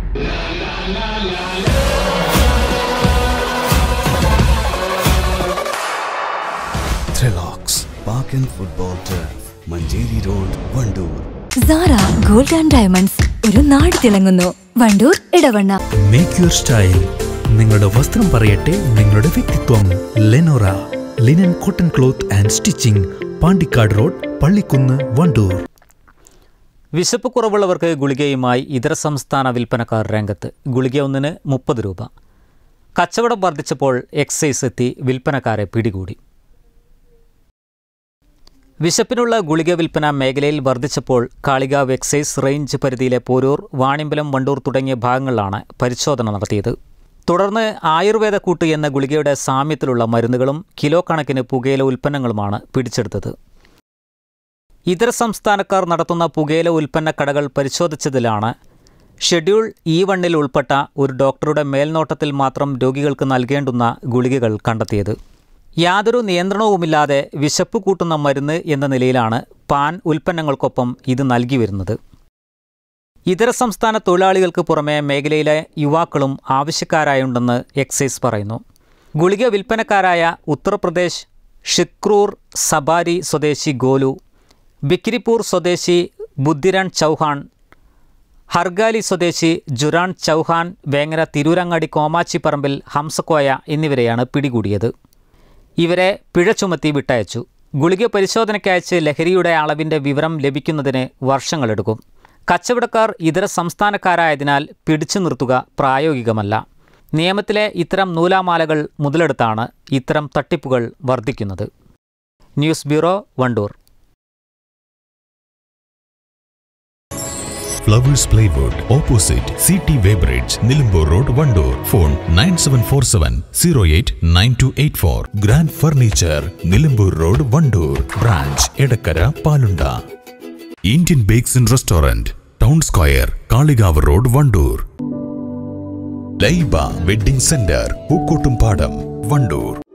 Thrillocks Park and Football Turf, Manjeri Road, Vandoor. Zara gold and diamonds ഒരു നാട് തിളങ്ങുന്നു Vandoor Edavanna make your style നിങ്ങളുടെ വസ്ത്രം പറയട്ടെ നിങ്ങളുടെ വ്യക്തിത്വം Lenora linen cotton cloth and stitching Pandikkad road Pallikkunnu Vandoor വിശപ്പ് കുറവുള്ളവർക്ക് ഗുളികയുമായി ഇതര സംസ്ഥാന വിൽപ്പനക്കാർ രംഗത്ത് ഗുളിക ഒന്നിന് മുപ്പത് രൂപ കച്ചവടം വർദ്ധിച്ചപ്പോൾ എക്സൈസ് എത്തി വിൽപ്പനക്കാരെ പിടികൂടി വിശപ്പിനുള്ള ഗുളിക വിൽപ്പന മേഖലയിൽ വർദ്ധിച്ചപ്പോൾ കാളികാവ് എക്സൈസ് റേഞ്ച് പരിധിയിലെ പോരൂർ വാണിമ്പലം വണ്ടൂർ തുടങ്ങിയ ഭാഗങ്ങളിലാണ് പരിശോധന നടത്തിയത് തുടർന്ന് ആയുർവേദ കൂട്ട് എന്ന ഗുളികയുടെ സാമ്യത്തിലുള്ള മരുന്നുകളും കിലോ കണക്കിന് പുകയില ഉൽപ്പന്നങ്ങളുമാണ് പിടിച്ചെടുത്തത് ഇതര സംസ്ഥാനക്കാർ നടത്തുന്ന പുകയില ഉൽപ്പന്ന കടകൾ പരിശോധിച്ചതിലാണ് ഷെഡ്യൂൾ ഇ വണ്ണിൽ ഉൾപ്പെട്ട ഒരു ഡോക്ടറുടെ മേൽനോട്ടത്തിൽ മാത്രം രോഗികൾക്ക് നൽകേണ്ടുന്ന ഗുളികകൾ കണ്ടെത്തിയത് യാതൊരു നിയന്ത്രണവുമില്ലാതെ വിശപ്പ് കൂട്ടുന്ന മരുന്ന് എന്ന നിലയിലാണ് പാൻ ഉൽപ്പന്നങ്ങൾക്കൊപ്പം ഇത് നൽകി വരുന്നത് ഇതര സംസ്ഥാന തൊഴിലാളികൾക്ക് പുറമെ മേഖലയിലെ യുവാക്കളും ആവശ്യക്കാരായുണ്ടെന്ന് എക്സൈസ് പറയുന്നു ഗുളിക വിൽപ്പനക്കാരായ ഉത്തർപ്രദേശ് ഷിക്രൂർ സബാരി സ്വദേശി ഗോലു ബിക്രിപൂർ സ്വദേശി ബുദ്ധിരൺ ചൗഹാൻ ഹർഗാലി സ്വദേശി ജുരാൻ ചൗഹാൻ വേങ്ങര തിരൂരങ്ങാടി കോമാച്ചിപ്പറമ്പിൽ ഹംസക്കോയ എന്നിവരെയാണ് പിടികൂടിയത് ഇവരെ പിഴ ചുമത്തി വിട്ടയച്ചു ഗുളിക പരിശോധനയ്ക്കയച്ച് ലഹരിയുടെ അളവിൻ്റെ വിവരം ലഭിക്കുന്നതിന് വർഷങ്ങളെടുക്കും കച്ചവടക്കാർ ഇതര സംസ്ഥാനക്കാരായതിനാൽ പിടിച്ചു നിർത്തുക പ്രായോഗികമല്ല നിയമത്തിലെ ഇത്തരം നൂലാമാലകൾ മുതലെടുത്താണ് ഇത്തരം തട്ടിപ്പുകൾ വർദ്ധിക്കുന്നത് news bureau Vandoor Flowers Plywood, opposite CT Weybridge, Nilambur Road, Vandoor. Phone 9747 Grand Furniture, Nilambur Road, Vandoor. Branch, Edakara, Palunda. Indian Bakes and Restaurant, Town Square, Kaligav Road, Vandoor. Laiba Wedding Center, Pukotumpadam, Vandoor.